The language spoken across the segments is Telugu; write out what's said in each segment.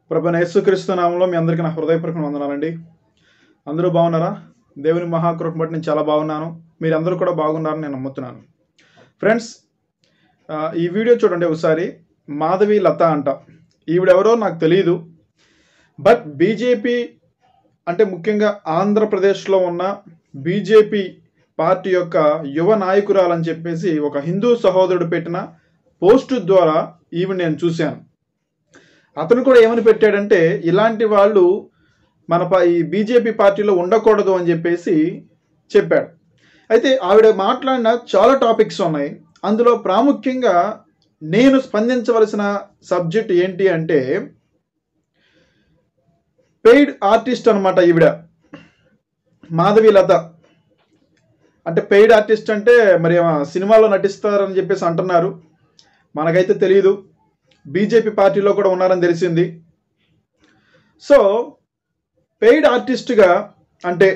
ప్రభు యేసుక్రీస్తు నామంలో మీ అందరికీ నా హృదయపూర్వక వందనాలండి అందరూ బాగున్నారా దేవుని మహాకృప బట్టి నేను చాలా బాగున్నాను మీరందరూ కూడా బాగున్నారని నేను నమ్ముతున్నాను ఫ్రెండ్స్ ఆ, ఈ వీడియో చూడండి ఒకసారి మాధవి లత అంట ఈవిడెవరో నాకు తెలియదు బట్ బీజేపీ అంటే ముఖ్యంగా ఆంధ్రప్రదేశ్లో ఉన్న బీజేపీ పార్టీ యొక్క యువ నాయకురాలని చెప్పేసి ఒక హిందూ సహోదరుడు పెట్టిన పోస్టు ద్వారా ఈవిడ నేను చూశాను అతను కూడా ఏమని పెట్టాడంటే ఇలాంటి వాళ్ళు మన ప- ఈ బీజేపీ పార్టీలో ఉండకూడదు అని చెప్పేసి చెప్పాడు అయితే ఆవిడ మాట్లాడిన చాలా టాపిక్స్ ఉన్నాయి అందులో ప్రాముఖ్యంగా నేను స్పందించవలసిన సబ్జెక్ట్ ఏంటి అంటే పెయిడ్ ఆర్టిస్ట్ అనమాట ఈవిడ మాధవి లత అంటే పెయిడ్ ఆర్టిస్ట్ అంటే మరి ఏమ సినిమాలో నటిస్తారని చెప్పేసి అంటున్నారు మనకైతే తెలియదు బీజేపీ పార్టీలో కూడా ఉన్నారని తెలిసింది సో పెయిడ్ ఆర్టిస్ట్గా అంటే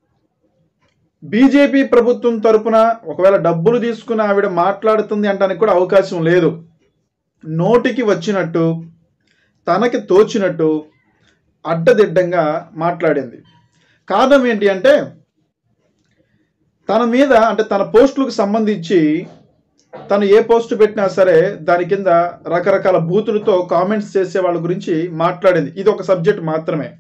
బీజేపీ ప్రభుత్వం తరపున ఒకవేళ డబ్బులు తీసుకుని ఆవిడ మాట్లాడుతుంది అంటానికి కూడా అవకాశం లేదు నోటికి వచ్చినట్టు తనకి తోచినట్టు అడ్డదిడ్డంగా మాట్లాడింది కారణం ఏంటి అంటే తన మీద అంటే తన పోస్టులకు సంబంధించి తను ఏ పోస్ట్ పెట్టినా సరే దాని కింద రకరకాల బూతులతో కామెంట్స్ చేసే వాళ్ళ గురించి మాట్లాడింది ఇది ఒక సబ్జెక్ట్ మాత్రమే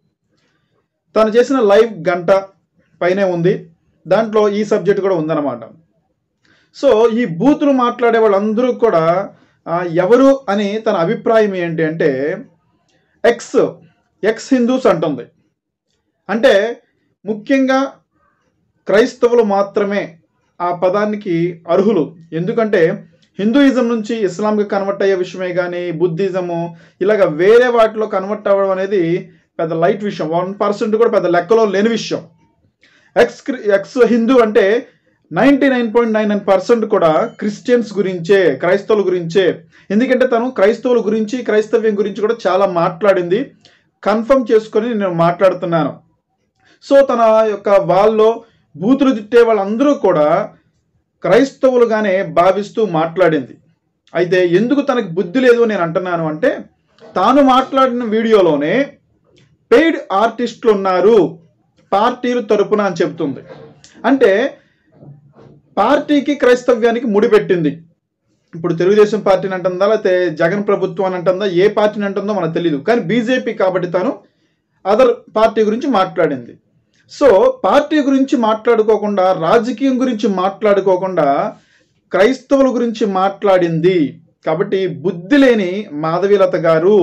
తను చేసిన లైవ్ గంట పైనే ఉంది దాంట్లో ఈ సబ్జెక్ట్ కూడా ఉందన్నమాట సో ఈ బూతులు మాట్లాడే వాళ్ళందరూ కూడా ఆ, ఎవరు అని తన అభిప్రాయం ఏంటి అంటే ఎక్స్ ఎక్స్ హిందూస్ అంటుంది అంటే ముఖ్యంగా క్రైస్తవులు మాత్రమే ఆ పదానికి అర్హులు ఎందుకంటే హిందూయిజం నుంచి ఇస్లాంకి కన్వర్ట్ అయ్యే విషయమే కానీ బుద్ధిజము ఇలాగ వేరే వాటిలో కన్వర్ట్ అవ్వడం అనేది పెద్ద లైట్ విషయం వన్ పర్సెంట్ కూడా పెద్ద లెక్కలో లేని విషయం ఎక్స్ ఎక్స్ హిందూ అంటే ninety nine point nine nine percent కూడా క్రిస్టియన్స్ గురించే క్రైస్తవుల గురించే ఎందుకంటే తను క్రైస్తవుల గురించి క్రైస్తవ్యం గురించి కూడా చాలా మాట్లాడింది కన్ఫర్మ్ చేసుకొని నేను మాట్లాడుతున్నాను సో తన యొక్క వాళ్ళలో బూతులు తిట్టే వాళ్ళందరూ కూడా క్రైస్తవులుగానే భావిస్తూ మాట్లాడింది అయితే ఎందుకు తనకి బుద్ధి లేదు అని నేను అంటున్నాను అంటే తాను మాట్లాడిన వీడియోలోనే పెయిడ్ ఆర్టిస్టులు ఉన్నారు పార్టీలు తరపున అని చెప్తుంది అంటే పార్టీకి క్రైస్తవ్యానికి ముడిపెట్టింది ఇప్పుడు తెలుగుదేశం పార్టీని అంటుందా లేకపోతే జగన్ ప్రభుత్వం అని అంటుందా ఏ పార్టీని అంటుందో మనకు తెలియదు కానీ బీజేపీ కాబట్టి తను అదర్ పార్టీ గురించి మాట్లాడింది సో పార్టీ గురించి మాట్లాడుకోకుండా రాజకీయం గురించి మాట్లాడుకోకుండా క్రైస్తవుల గురించి మాట్లాడింది కాబట్టి బుద్ధి లేని మాధవీలత గారు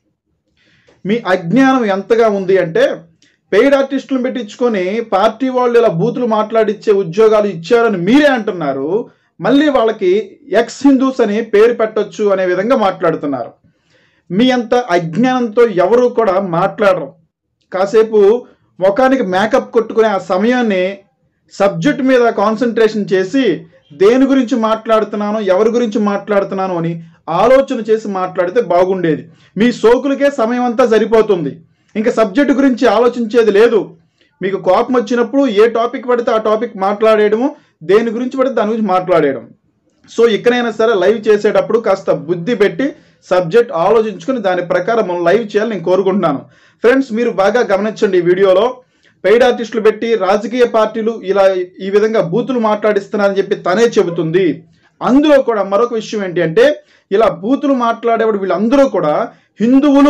మీ అజ్ఞానం ఎంతగా ఉంది అంటే పెయిడ్ ఆర్టిస్టులను పెట్టించుకొని పార్టీ వాళ్ళు ఇలా బూతులు మాట్లాడిచ్చే ఉద్యోగాలు ఇచ్చారని మీరే అంటున్నారు మళ్ళీ వాళ్ళకి ఎక్స్ హిందూస్ అని పేరు పెట్టొచ్చు అనే విధంగా మాట్లాడుతున్నారు మీ అంత అజ్ఞానంతో ఎవరు కూడా మాట్లాడరు కాసేపు ముఖానికి మేకప్ కొట్టుకునే ఆ సమయాన్ని సబ్జెక్ట్ మీద కాన్సన్ట్రేషన్ చేసి దేని గురించి మాట్లాడుతున్నానో ఎవరి గురించి మాట్లాడుతున్నానో అని ఆలోచన చేసి మాట్లాడితే బాగుండేది మీ సోకులకే సమయం అంతా సరిపోతుంది ఇంకా సబ్జెక్ట్ గురించి ఆలోచించేది లేదు మీకు కోపం వచ్చినప్పుడు ఏ టాపిక్ పడితే ఆ టాపిక్ మాట్లాడేయడము దేని గురించి పడితే దాని గురించి మాట్లాడేయడం సో ఇక్కడైనా సరే లైవ్ చేసేటప్పుడు కాస్త బుద్ధి పెట్టి సబ్జెక్ట్ ఆలోచించుకుని దాని ప్రకారం మనం లైవ్ చేయాలని నేను కోరుకుంటున్నాను ఫ్రెండ్స్ మీరు బాగా గమనించండి ఈ వీడియోలో పెయిడ్ ఆర్టిస్టులు పెట్టి రాజకీయ పార్టీలు ఇలా ఈ విధంగా బూతులు మాట్లాడిస్తున్నారని చెప్పి తనే చెబుతుంది అందులో కూడా మరొక విషయం ఏంటి అంటే ఇలా బూతులు మాట్లాడేవాడు వీళ్ళందరూ కూడా హిందువులు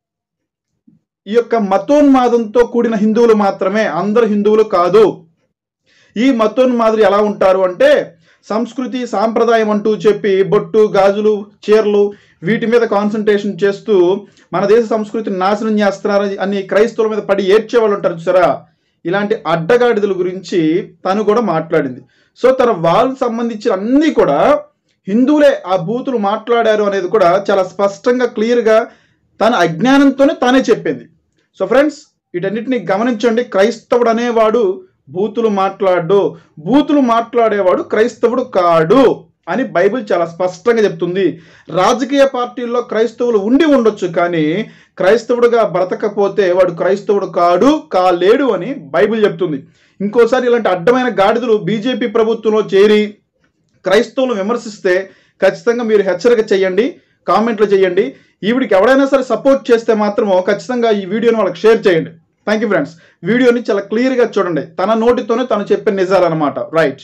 ఈ యొక్క మతోన్మాదంతో కూడిన హిందువులు మాత్రమే అందరు హిందువులు కాదు ఈ మతోన్మాదులు ఎలా ఉంటారు అంటే సంస్కృతి సాంప్రదాయం అంటూ చెప్పి బొట్టు గాజులు చీరలు వీటి మీద కాన్సన్ట్రేషన్ చేస్తూ మన దేశ సంస్కృతిని నాశనం చేస్తున్నారని అని క్రైస్తవుల మీద పడి ఏడ్చే వాళ్ళు ఉంటారు చూసారా ఇలాంటి అడ్డగాడిదల గురించి తను కూడా మాట్లాడింది సో తన వాళ్ళకి సంబంధించిన అన్నీ కూడా హిందువులే ఆ బూతులు మాట్లాడారు అనేది కూడా చాలా స్పష్టంగా క్లియర్గా తన అజ్ఞానంతోనే తానే చెప్పింది సో ఫ్రెండ్స్ వీటన్నిటిని గమనించండి క్రైస్తవుడు అనేవాడు బూతులు మాట్లాడు బూతులు మాట్లాడేవాడు క్రైస్తవుడు కాడు అని బైబిల్ చాలా స్పష్టంగా చెప్తుంది రాజకీయ పార్టీల్లో క్రైస్తవులు ఉండి ఉండొచ్చు కానీ క్రైస్తవుడుగా బ్రతకపోతే వాడు క్రైస్తవుడు కాడు కాలేడు అని బైబిల్ చెప్తుంది ఇంకోసారి ఇలాంటి అడ్డమైన గాడిదలు బీజేపీ ప్రభుత్వంలో చేరి క్రైస్తవులు విమర్శిస్తే ఖచ్చితంగా మీరు హెచ్చరిక చేయండి కామెంట్లు చేయండి ఈవిడికి ఎవరైనా సరే సపోర్ట్ చేస్తే మాత్రమో ఖచ్చితంగా ఈ వీడియోని వాళ్ళకి షేర్ చేయండి థ్యాంక్ యూ ఫ్రెండ్స్ వీడియోని చాలా క్లియర్గా చూడండి తన నోటితోనే తను చెప్పిన నిజాలన్నమాట రైట్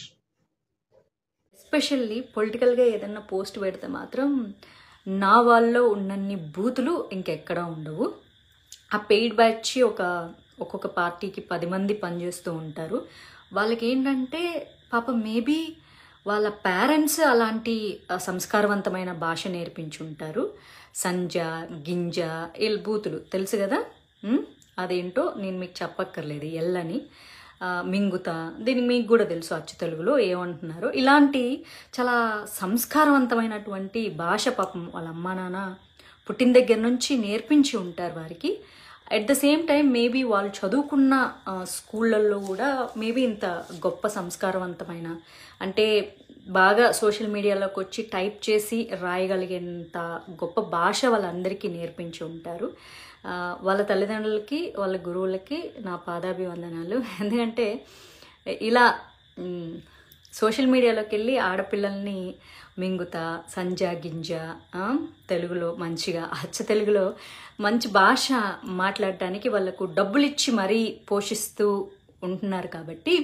ఎస్పెషల్లీ పొలిటికల్గా ఏదన్నా పోస్ట్ పెడితే మాత్రం నా వాళ్ళలో ఉన్నన్ని బూతులు ఇంకెక్కడా ఉండవు ఆ పెయిడ్ బ్యాచ్ ఒక ఒక్కొక్క పార్టీకి పది మంది పనిచేస్తూ ఉంటారు వాళ్ళకి ఏంటంటే పాప మేబీ వాళ్ళ పేరెంట్స్ అలాంటి ఆ, సంస్కారవంతమైన భాష నేర్పించుంటారు సంజ గింజ ఇల్ బూతులు తెలుసు కదా ఉమ్? అదేంటో నేను మీకు చెప్పక్కర్లేదు ఎల్లని ఆ, మింగుత దీనికి మీకు కూడా తెలుసు అచ్చు తెలుగులో ఏమంటున్నారు ఇలాంటి చాలా సంస్కారవంతమైనటువంటి భాష పాపం వాళ్ళ అమ్మా నాన్న పుట్టిన దగ్గర నుంచి నేర్పించి ఉంటారు వారికి at the same time maybe వాళ్ళు చదువుకున్న ఆ, స్కూళ్ళల్లో కూడా మేబీ ఇంత గొప్ప సంస్కారవంతమైన అంటే బాగా సోషల్ మీడియాలోకి వచ్చి టైప్ చేసి రాయగలిగేంత గొప్ప భాష వాళ్ళందరికీ నేర్పించి ఉంటారు ఆ, వాళ్ళ తల్లిదండ్రులకి వాళ్ళ గురువులకి నా పాదాభివందనాలు ఎందుకంటే ఇలా మ్, సోషల్ మీడియాలోకి వెళ్ళి ఆడపిల్లల్ని మింగుత సంజ గింజ ఆ, తెలుగులో మంచిగా అచ్చ తెలుగులో మంచి భాష మాట్లాడటానికి వాళ్ళకు డబ్బులు ఇచ్చి మరీ పోషిస్తూ ఉంటున్నారు కాబట్టి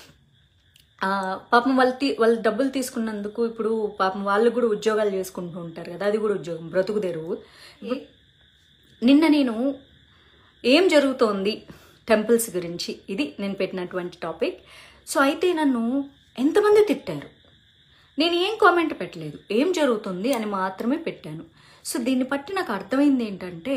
ఆ, పాపం వాళ్ళు తీ వాళ్ళు డబ్బులు తీసుకున్నందుకు ఇప్పుడు పాపం వాళ్ళు కూడా ఉద్యోగాలు చేసుకుంటూ ఉంటారు కదా అది కూడా ఉద్యోగం బ్రతుకు తెరువు నిన్న నేను ఏం జరుగుతోంది టెంపుల్స్ గురించి ఇది నేను పెట్టినటువంటి టాపిక్ సో అయితే నన్ను ఎంతమంది తిట్టారు నేను ఏం కామెంట్ పెట్టలేదు ఏం జరుగుతుంది అని మాత్రమే పెట్టాను సో దీన్ని బట్టి నాకు అర్థమైంది ఏంటంటే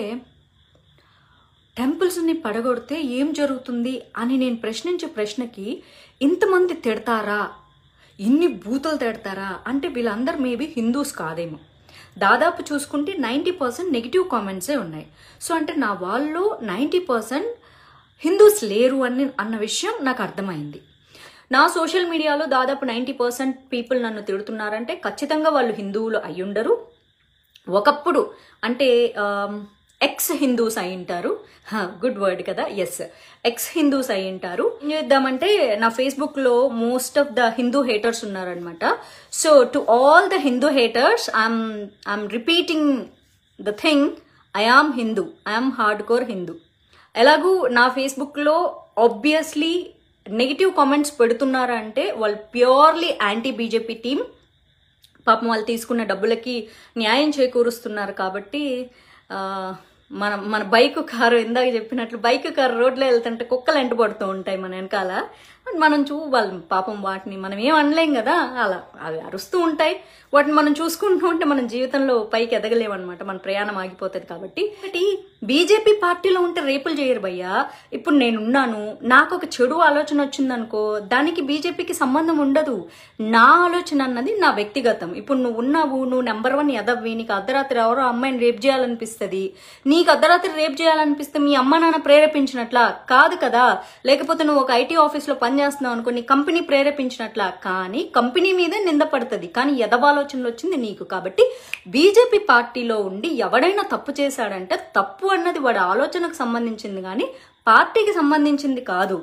టెంపుల్స్ని పడగొడితే ఏం జరుగుతుంది అని నేను ప్రశ్నించే ప్రశ్నకి ఇంతమంది తిడతారా ఇన్ని బూతులు తిడతారా అంటే వీళ్ళందరూ మేబీ హిందూస్ కాదేమో దాదాపు చూసుకుంటే నైంటీ పర్సెంట్ నెగిటివ్ కామెంట్సే ఉన్నాయి సో అంటే నా వాళ్ళు నైంటీ పర్సెంట్ హిందూస్ లేరు అని అన్న విషయం నాకు అర్థమైంది నా సోషల్ మీడియాలో దాదాపు నైంటీ పర్సెంట్ పీపుల్ నన్ను తిడుతున్నారంటే ఖచ్చితంగా వాళ్ళు హిందువులు అయ్యుండరు ఒకప్పుడు అంటే ఎక్స్ హిందూస్ అయి ఉంటారు గుడ్ వర్డ్ కదా ఎస్ ఎక్స్ హిందూస్ అయి ఉంటారు ఏం చేద్దామంటే నా ఫేస్బుక్ లో most of the Hindu haters ఉన్నారనమాట so to all the Hindu haters I'm I'm repeating the thing I am Hindu I'm hardcore Hindu ఎలాగూ నా ఫేస్బుక్లో ఆబ్వియస్లీ నెగిటివ్ కామెంట్స్ పెడుతున్నారా అంటే వాళ్ళు ప్యూర్లీ యాంటీ బీజేపీ టీం పాపం వాళ్ళు తీసుకున్న డబ్బులకి న్యాయం చేకూరుస్తున్నారు కాబట్టి ఆ, మన మన బైక్ కారు ఇందాక చెప్పినట్లు బైక్ కారు రోడ్లో వెళ్తుంటే కుక్కలు ఎంట పడుతూ ఉంటాయి మన వెనకాల మనం చూ వాళ్ళు పాపం వాటిని మనం ఏం అనలేం కదా అలా అవి అరుస్తూ ఉంటాయి వాటిని మనం చూసుకుంటూ ఉంటే మన జీవితంలో పైకి ఎదగలేమన్నమాట మన ప్రయాణం ఆగిపోతుంది కాబట్టి ఒకటి బీజేపీ పార్టీలో ఉంటే రేపులు చేయరు భయ్యా ఇప్పుడు నేనున్నాను నాకు ఒక చెడు ఆలోచన వచ్చిందనుకో దానికి బీజేపీకి సంబంధం ఉండదు నా ఆలోచన అన్నది నా వ్యక్తిగతం ఇప్పుడు నువ్వు ఉన్నావు నువ్వు నెంబర్ వన్ ఎదవ్వి నీకు అర్ధరాత్రి ఎవరో అమ్మాయిని రేప్ చేయాలనిపిస్తుంది నీకు అర్ధరాత్రి రేప్ చేయాలనిపిస్తే మీ అమ్మ నాన్న ప్రేరేపించినట్లా కాదు కదా లేకపోతే నువ్వు ఒక ఐటీ ఆఫీస్లో పనిచేస్తున్నావు అనుకో నీ కంపెనీ ప్రేరేపించినట్లా కానీ కంపెనీ మీదే నింద పడుతుంది కానీ ఎదవాలోచనలు వచ్చింది నీకు కాబట్టి బీజేపీ పార్టీలో ఉండి ఎవడైనా తప్పు చేశాడంటే తప్పు అన్నది వాడి ఆలోచనకు సంబంధించింది కానీ పార్టీకి సంబంధించింది కాదు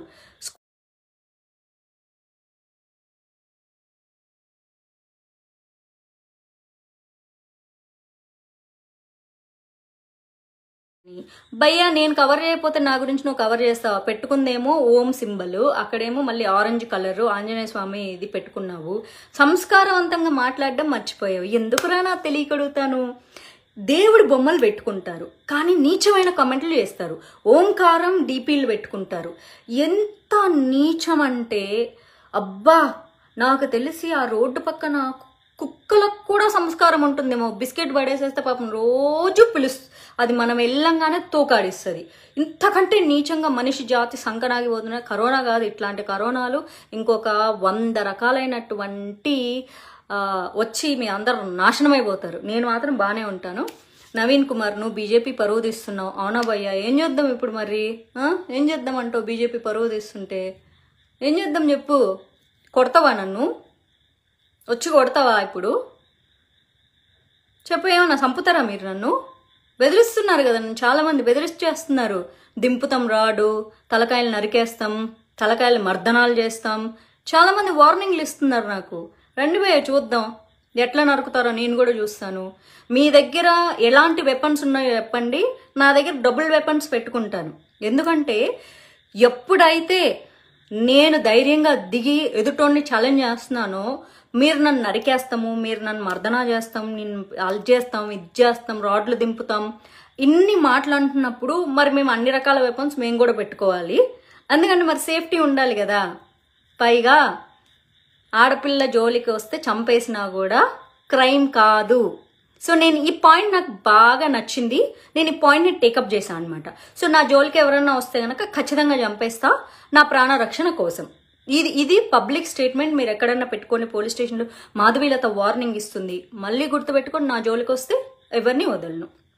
భయ్యా నేను కవర్ చేయకపోతే నా గురించి నువ్వు కవర్ చేస్తావా పెట్టుకుందేమో ఓం సింబల్ అక్కడేమో మళ్ళీ ఆరెంజ్ కలర్ ఆంజనేయ స్వామి ఇది పెట్టుకున్నావు సంస్కారవంతంగా మాట్లాడడం మర్చిపోయావు ఎందుకురా నా తెలియకడుగుతాను దేవుడి బొమ్మలు పెట్టుకుంటారు కానీ నీచమైన కమెంట్లు చేస్తారు ఓంకారం డీపీలు పెట్టుకుంటారు ఎంత నీచం అంటే అబ్బా నాకు తెలిసి ఆ రోడ్డు పక్కన కుక్కలకు కూడా సంస్కారం ఉంటుందేమో బిస్కెట్ పడేసేస్తే పాపం రోజు పిలుస్తు అది మనం వెళ్ళంగానే తోకాడిస్తుంది ఇంతకంటే నీచంగా మనిషి జాతి సంకనాగిపోతున్న కరోనా కాదు ఇట్లాంటి కరోనాలు ఇంకొక వంద రకాలైనటువంటి ఆ, వచ్చి మీ అందరూ నాశనమైపోతారు నేను మాత్రం బాగానే ఉంటాను నవీన్ కుమార్ నువ్వు బీజేపీ పరువు తీస్తున్నావు అవునా భయ్యా ఏం చేద్దాం ఇప్పుడు మరి ఆ? ఏం చేద్దాం అంటావు బీజేపీ పరువు తీస్తుంటే ఏం చేద్దాం చెప్పు కొడతావా నన్ను వచ్చి కొడతావా ఇప్పుడు చెప్పు ఏమన్నా చంపుతారా మీరు నన్ను బెదిరిస్తున్నారు కదా నన్ను చాలా మంది బెదిరిస్తేస్తున్నారు దింపుతాం రాడు తలకాయలు నరికేస్తాం తలకాయలు మర్దనాలు చేస్తాం చాలా మంది వార్నింగ్లు ఇస్తున్నారు నాకు రండి భయ్య చూద్దాం ఎట్లా నరుకుతారో నేను కూడా చూస్తాను మీ దగ్గర ఎలాంటి వెపన్స్ ఉన్నాయో చెప్పండి నా దగ్గర డబుల్ వెపన్స్ పెట్టుకుంటాను ఎందుకంటే ఎప్పుడైతే నేను ధైర్యంగా దిగి ఎదుటోడిని ఛాలెంజ్ చేస్తున్నానో మీరు నన్ను నరికేస్తాము మీరు నన్ను మర్దనా చేస్తాం నేను అది చేస్తాం ఇది చేస్తాం రాడ్లు దింపుతాం ఇన్ని మాటలు అంటున్నప్పుడు మరి మేము అన్ని రకాల వెపన్స్ మేము కూడా పెట్టుకోవాలి అందుకని మరి సేఫ్టీ ఉండాలి కదా పైగా ఆడపిల్ల జోలికి వస్తే చంపేసినా కూడా క్రైమ్ కాదు సో నేను ఈ పాయింట్ నాకు బాగా నచ్చింది నేను ఈ పాయింట్ని టేకప్ చేశాను అనమాట సో నా జోలికి ఎవరైనా వస్తే కనుక ఖచ్చితంగా చంపేస్తా నా ప్రాణ రక్షణ కోసం ఇది ఇది పబ్లిక్ స్టేట్మెంట్ మీరు ఎక్కడన్నా పెట్టుకొని పోలీస్ స్టేషన్లో మాధవీలత వార్నింగ్ ఇస్తుంది మళ్ళీ గుర్తుపెట్టుకొని నా జోలికి వస్తే ఎవరిని వదలను